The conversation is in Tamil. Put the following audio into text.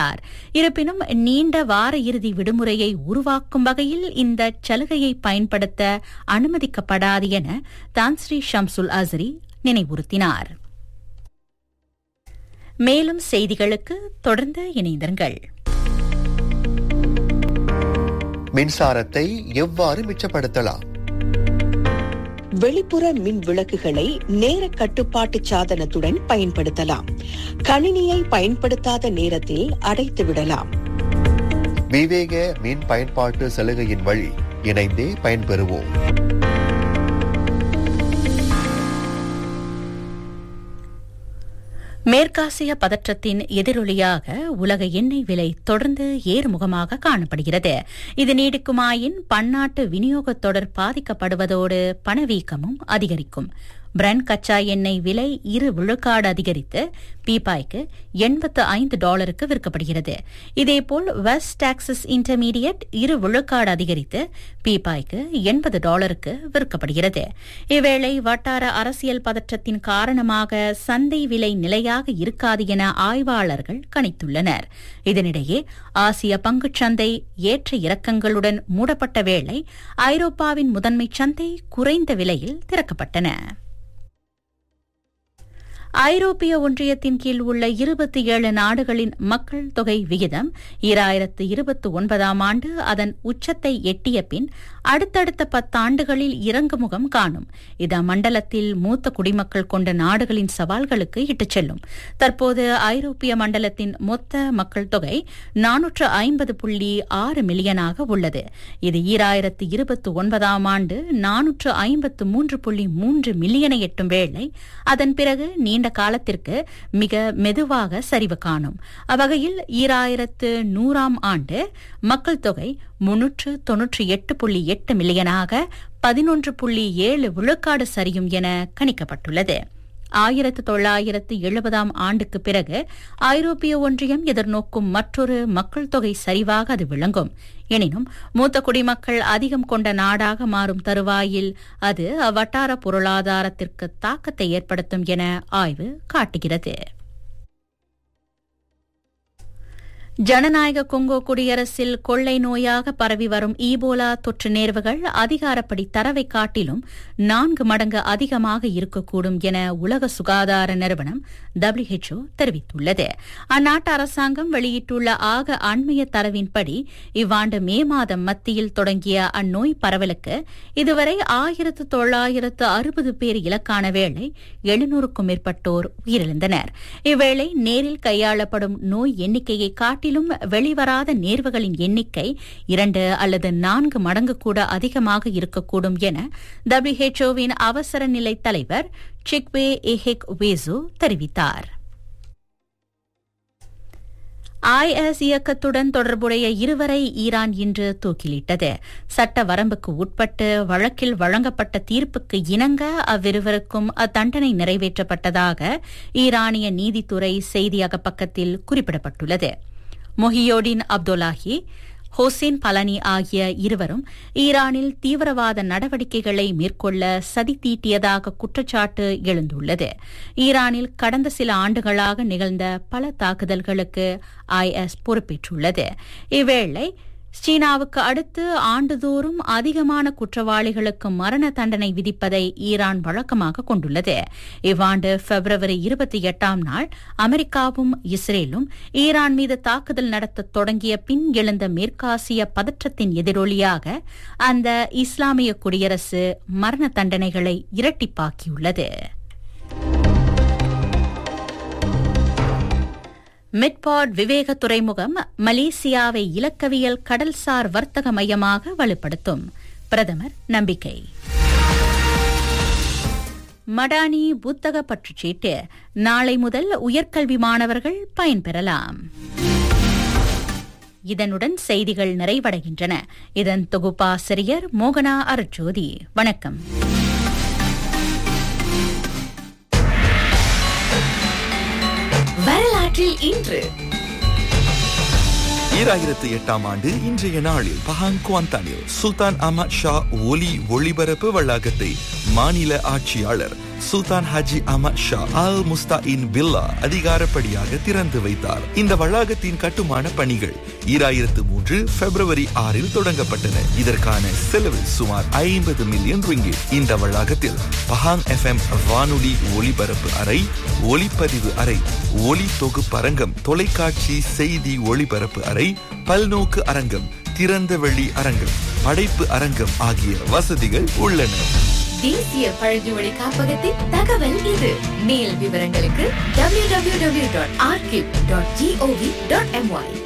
தெரிவித்தார் இருப்பினும் நீண்ட வார இறுதி விடுமுறையை உருவாக்கும் வகையில் இந்த சலுகையை பயன்படுத்த அனுமதிக்கப்படாது என தான்ஸ்ரீ ஷம்சுல் அஸ்ரி நினைவுறுத்தினார் மேலும் செய்திகளுக்கு தொடர்ந்து இணைந்திருங்கள் மின்சாரத்தை எவ்வாறு மிச்சப்படுத்தலாம் வெளிப்புற மின் விளக்குகளை நேர கட்டுப்பாட்டு சாதனத்துடன் பயன்படுத்தலாம் கணினியை பயன்படுத்தாத நேரத்தில் அடைத்து விடலாம் விவேக மின் பயன்பாட்டு சலுகையின் வழி இணைந்தே பயன்பெறுவோம் மேற்காசிய பதற்றத்தின் எதிரொலியாக உலக எண்ணெய் விலை தொடர்ந்து ஏறுமுகமாக காணப்படுகிறது இது நீடிக்குமாயின் பன்னாட்டு விநியோகத் தொடர் பாதிக்கப்படுவதோடு பணவீக்கமும் அதிகரிக்கும் பிரண்ட் கச்சா எண்ணெய் விலை இரு விழுக்காடு அதிகரித்து பீப்பாய்க்கு எண்பத்து ஐந்து டாலருக்கு விற்கப்படுகிறது இதேபோல் வெஸ்ட் டாக்ஸஸ் இன்டர்மீடியட் இரு விழுக்காடு அதிகரித்து பீப்பாய்க்கு எண்பது டாலருக்கு விற்கப்படுகிறது இவ்வேளை வட்டார அரசியல் பதற்றத்தின் காரணமாக சந்தை விலை நிலையாக இருக்காது என ஆய்வாளர்கள் கணித்துள்ளனர் இதனிடையே ஆசிய பங்குச்சந்தை ஏற்ற இறக்கங்களுடன் மூடப்பட்ட வேளை ஐரோப்பாவின் முதன்மை சந்தை குறைந்த விலையில் திறக்கப்பட்டன ஐரோப்பிய ஒன்றியத்தின் கீழ் உள்ள இருபத்தி ஏழு நாடுகளின் மக்கள் தொகை விகிதம் இராயிரத்து இருபத்தி ஒன்பதாம் ஆண்டு அதன் உச்சத்தை எட்டிய பின் அடுத்தடுத்த பத்தாண்டுகளில் இறங்குமுகம் காணும் இது மண்டலத்தில் மூத்த குடிமக்கள் கொண்ட நாடுகளின் சவால்களுக்கு இட்டுச் செல்லும் தற்போது ஐரோப்பிய மண்டலத்தின் மொத்த மக்கள் தொகை நானூற்று ஐம்பது புள்ளி ஆறு மில்லியனாக உள்ளது இது ஈராயிரத்து இருபத்தி ஒன்பதாம் ஆண்டு நானூற்று ஐம்பத்து மூன்று புள்ளி மூன்று மில்லியனை எட்டும் வேளை அதன் பிறகு நீண்ட காலத்திற்கு மிக மெதுவாக சரிவு காணும் அவ்வகையில் ஈராயிரத்து நூறாம் ஆண்டு மக்கள் தொகை முன்னூற்று தொன்னூற்றி எட்டு புள்ளி எட்டு மில்லியனாக பதினொன்று புள்ளி ஏழு விழுக்காடு சரியும் என கணிக்கப்பட்டுள்ளது ஆயிரத்து தொள்ளாயிரத்து எழுபதாம் ஆண்டுக்கு பிறகு ஐரோப்பிய ஒன்றியம் எதிர்நோக்கும் மற்றொரு மக்கள் தொகை சரிவாக அது விளங்கும் எனினும் மூத்த குடிமக்கள் அதிகம் கொண்ட நாடாக மாறும் தருவாயில் அது அவ்வட்டார பொருளாதாரத்திற்கு தாக்கத்தை ஏற்படுத்தும் என ஆய்வு காட்டுகிறது ஜனநாயக கொங்கோ குடியரசில் கொள்ளை நோயாக பரவி வரும் ஈபோலா தொற்று நேர்வுகள் அதிகாரப்படி தரவை காட்டிலும் நான்கு மடங்கு அதிகமாக இருக்கக்கூடும் என உலக சுகாதார நிறுவனம் டபிள்யூஹெச்ஓ தெரிவித்துள்ளது அந்நாட்டு அரசாங்கம் வெளியிட்டுள்ள ஆக அண்மைய தரவின்படி இவ்வாண்டு மே மாதம் மத்தியில் தொடங்கிய அந்நோய் பரவலுக்கு இதுவரை ஆயிரத்து தொள்ளாயிரத்து அறுபது பேர் இலக்கான வேளை எழுநூறுக்கும் மேற்பட்டோர் உயிரிழந்தனர் இவ்வேளை நேரில் கையாளப்படும் நோய் எண்ணிக்கையை காட்டி காட்டிலும் வெளிவராத நேர்வுகளின் எண்ணிக்கை இரண்டு அல்லது நான்கு மடங்கு கூட அதிகமாக இருக்கக்கூடும் என டபிள்யூஹெச்ஓவின் அவசர நிலை தலைவர் சிக்வே எஹெக் வேசு தெரிவித்தார் ஐஎஸ் இயக்கத்துடன் தொடர்புடைய இருவரை ஈரான் இன்று தூக்கிலிட்டது சட்ட வரம்புக்கு உட்பட்டு வழக்கில் வழங்கப்பட்ட தீர்ப்புக்கு இணங்க அவ்விருவருக்கும் அத்தண்டனை நிறைவேற்றப்பட்டதாக ஈரானிய நீதித்துறை செய்தியக பக்கத்தில் குறிப்பிடப்பட்டுள்ளது மொஹியோடின் அப்துல்லாஹி ஹோசேன் பலனி ஆகிய இருவரும் ஈரானில் தீவிரவாத நடவடிக்கைகளை மேற்கொள்ள சதி தீட்டியதாக குற்றச்சாட்டு எழுந்துள்ளது ஈரானில் கடந்த சில ஆண்டுகளாக நிகழ்ந்த பல தாக்குதல்களுக்கு ஐஎஸ் பொறுப்பேற்றுள்ளது இவ்வேளை சீனாவுக்கு அடுத்து ஆண்டுதோறும் அதிகமான குற்றவாளிகளுக்கு மரண தண்டனை விதிப்பதை ஈரான் வழக்கமாக கொண்டுள்ளது இவ்வாண்டு பிப்ரவரி இருபத்தி எட்டாம் நாள் அமெரிக்காவும் இஸ்ரேலும் ஈரான் மீது தாக்குதல் நடத்த தொடங்கிய பின் எழுந்த மேற்காசிய பதற்றத்தின் எதிரொலியாக அந்த இஸ்லாமிய குடியரசு மரண தண்டனைகளை இரட்டிப்பாக்கியுள்ளது மிட்பாட் விவேக துறைமுகம் மலேசியாவை இலக்கவியல் கடல்சார் வர்த்தக மையமாக வலுப்படுத்தும் பிரதமர் நம்பிக்கை மடானி புத்தக பற்றுச்சீட்டு நாளை முதல் உயர்கல்வி மாணவர்கள் பயன்பெறலாம் இதனுடன் செய்திகள் நிறைவடைகின்றன இதன் தொகுப்பாசிரியர் மோகனா அருட்ஜோதி வணக்கம் வரலாற்றில் இன்று ஈராயிரத்து எட்டாம் ஆண்டு இன்றைய நாளில் பஹாங் குவாந்தானில் சுல்தான் அஹமத் ஷா ஒலி ஒளிபரப்பு வளாகத்தை மாநில ஆட்சியாளர் சுல்தான் ஹாஜி அஹமத் ஷா அல் முஸ்தாயின் பில்லா அதிகாரப்படியாக திறந்து வைத்தார் இந்த வளாகத்தின் கட்டுமான பணிகள் ஈராயிரத்து மூன்று பிப்ரவரி ஆறில் தொடங்கப்பட்டன இதற்கான செலவு சுமார் ஐம்பது மில்லியன் ரிங்கிட் இந்த வளாகத்தில் பஹாங் எஃப்எம் வானொலி ஒளிபரப்பு அறை ஒளிப்பதிவு அறை ஒளி தொகுப்பரங்கம் தொலைக்காட்சி செய்தி ஒளிபரப்பு அறை பல்நோக்கு அரங்கம் திறந்த வெளி அரங்கம் படைப்பு அரங்கம் ஆகிய வசதிகள் உள்ளன தேசிய பழங்குமொழி காப்பகத்தின் தகவல் இது மேல் விவரங்களுக்கு www.archive.gov.my